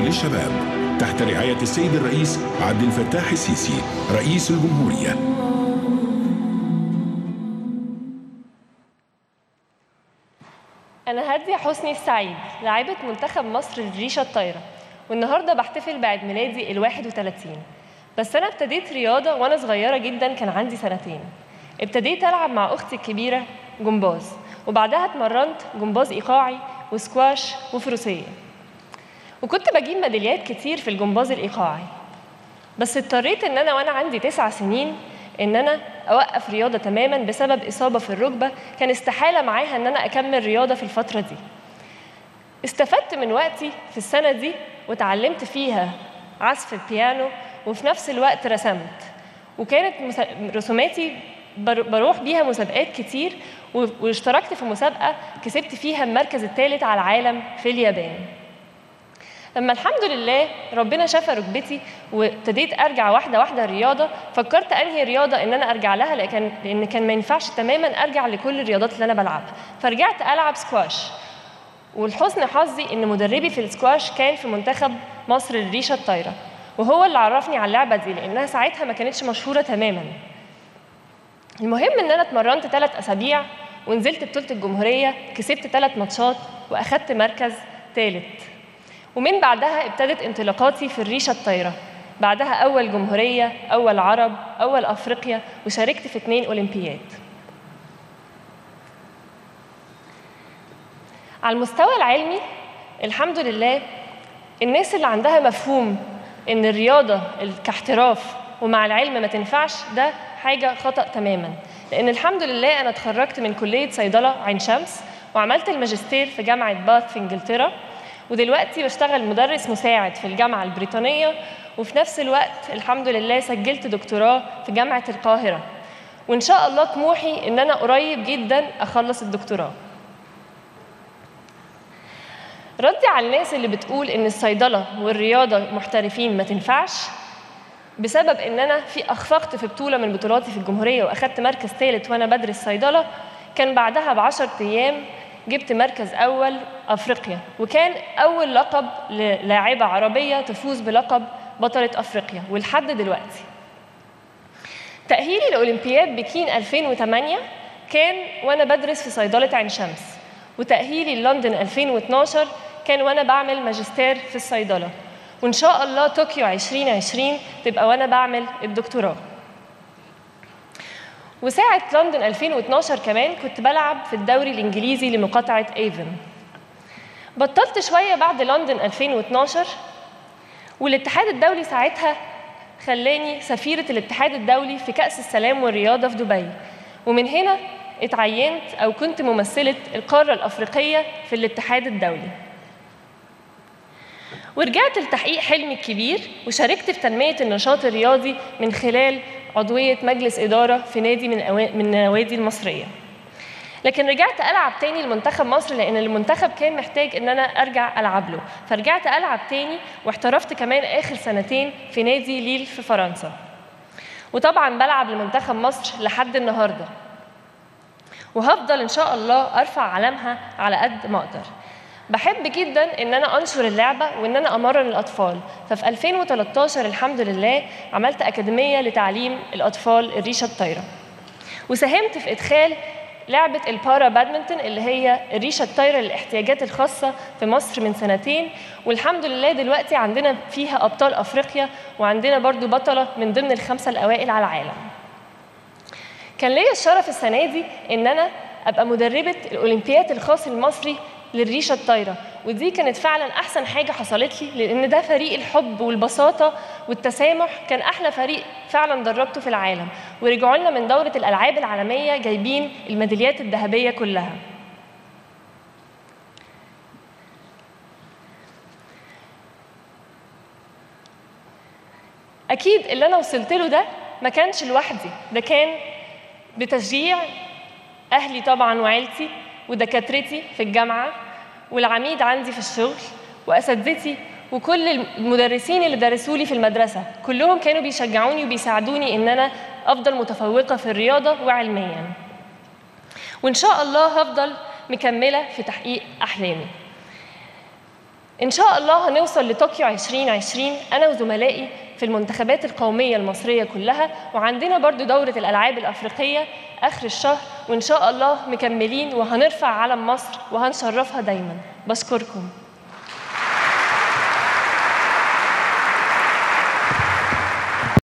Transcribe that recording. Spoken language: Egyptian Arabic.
للشباب تحت رعاية السيد الرئيس عبد الفتاح السيسي رئيس الجمهورية أنا هادية حسني السعيد لاعبة منتخب مصر للريشة الطايرة والنهاردة بحتفل بعيد ميلادي ال 31 بس أنا ابتديت رياضة وأنا صغيرة جدا كان عندي سنتين ابتديت ألعب مع أختي الكبيرة جمباز وبعدها اتمرنت جمباز إيقاعي وسكواش وفروسية وكنت بجيب ميداليات كتير في الجمباز الإيقاعي بس اضطريت إن أنا وأنا عندي تسع سنين إن أنا أوقف رياضة تماما بسبب إصابة في الركبة كان استحالة معاها إن أنا أكمل رياضة في الفترة دي استفدت من وقتي في السنة دي وتعلمت فيها عزف البيانو وفي نفس الوقت رسمت وكانت مسا- رسوماتي بر- بروح بيها مسابقات كتير و- واشتركت في مسابقة كسبت فيها المركز الثالث على العالم في اليابان لما الحمد لله ربنا شفى ركبتي وابتديت ارجع واحده واحده الرياضه فكرت انهي رياضه ان انا ارجع لها لكن لان كان ما ينفعش تماما ارجع لكل الرياضات اللي انا بلعبها فرجعت العب سكواش ولحسن حظي ان مدربي في السكواش كان في منتخب مصر للريشه الطايره وهو اللي عرفني على اللعبه دي لانها ساعتها ما كانتش مشهوره تماما المهم ان انا اتمرنت ثلاث اسابيع ونزلت بطوله الجمهوريه كسبت ثلاث ماتشات واخدت مركز ثالث ومن بعدها ابتدت انطلاقاتي في الريشه الطايره بعدها اول جمهوريه اول عرب اول افريقيا وشاركت في اثنين اولمبياد على المستوى العلمي الحمد لله الناس اللي عندها مفهوم ان الرياضه كاحتراف ومع العلم ما تنفعش ده حاجه خطا تماما لان الحمد لله انا اتخرجت من كليه صيدله عين شمس وعملت الماجستير في جامعه باث في انجلترا ودلوقتي بشتغل مدرس مساعد في الجامعه البريطانيه وفي نفس الوقت الحمد لله سجلت دكتوراه في جامعه القاهره وان شاء الله طموحي ان انا قريب جدا اخلص الدكتوراه ردي على الناس اللي بتقول ان الصيدله والرياضه محترفين ما تنفعش بسبب ان انا في اخفقت في بطوله من بطولاتي في الجمهوريه واخدت مركز ثالث وانا بدرس صيدله كان بعدها ب 10 ايام جبت مركز اول افريقيا وكان اول لقب للاعبه عربيه تفوز بلقب بطله افريقيا ولحد دلوقتي تاهيلي لاولمبياد بكين 2008 كان وانا بدرس في صيدله عين شمس وتاهيلي لندن 2012 كان وانا بعمل ماجستير في الصيدله وان شاء الله طوكيو 2020 تبقى وانا بعمل الدكتوراه وساعة لندن 2012 كمان كنت بلعب في الدوري الإنجليزي لمقاطعة ايفن بطلت شوية بعد لندن 2012 والاتحاد الدولي ساعتها خلاني سفيرة الاتحاد الدولي في كأس السلام والرياضة في دبي ومن هنا اتعينت أو كنت ممثلة القارة الأفريقية في الاتحاد الدولي ورجعت لتحقيق حلمي الكبير وشاركت في تنمية النشاط الرياضي من خلال عضوية مجلس إدارة في نادي من أوا- من النوادي المصرية لكن رجعت ألعب تاني لمنتخب مصر لأن المنتخب كان محتاج إن أنا أرجع ألعب له فرجعت ألعب تاني واحترفت كمان آخر سنتين في نادي ليل في فرنسا وطبعا بلعب لمنتخب مصر لحد النهارده وهفضل ان شاء الله ارفع علامها على قد ما اقدر بحب جدا ان انا انشر اللعبه وان انا امرن الاطفال ففي 2013 الحمد لله عملت اكاديميه لتعليم الاطفال الريشه الطايره وساهمت في ادخال لعبة البارا بادمنتون اللي هي الريشة الطايرة للاحتياجات الخاصة في مصر من سنتين والحمد لله دلوقتي عندنا فيها أبطال أفريقيا وعندنا برضو بطلة من ضمن الخمسة الأوائل على العالم كان ليا الشرف السنه دي ان انا ابقى مدربه الاولمبياد الخاص المصري للريشه الطايره ودي كانت فعلا احسن حاجه حصلت لي لان ده فريق الحب والبساطه والتسامح كان احلى فريق فعلا دربته في العالم ورجعوا لنا من دوره الالعاب العالميه جايبين الميداليات الذهبيه كلها اكيد اللي انا وصلت له ده ما كانش لوحدي ده كان بتشجيع اهلي طبعا وعيلتي ودكاترتي في الجامعه والعميد عندي في الشغل واساتذتي وكل المدرسين اللي درسوا لي في المدرسه كلهم كانوا بيشجعوني وبيساعدوني ان انا افضل متفوقه في الرياضه وعلميا وان شاء الله هفضل مكمله في تحقيق احلامي إن شاء الله هنوصل لطوكيو 2020 أنا وزملائي في المنتخبات القومية المصرية كلها وعندنا برضو دورة الألعاب الأفريقية آخر الشهر وإن شاء الله مكملين وهنرفع علم مصر وهنشرفها دايما بشكركم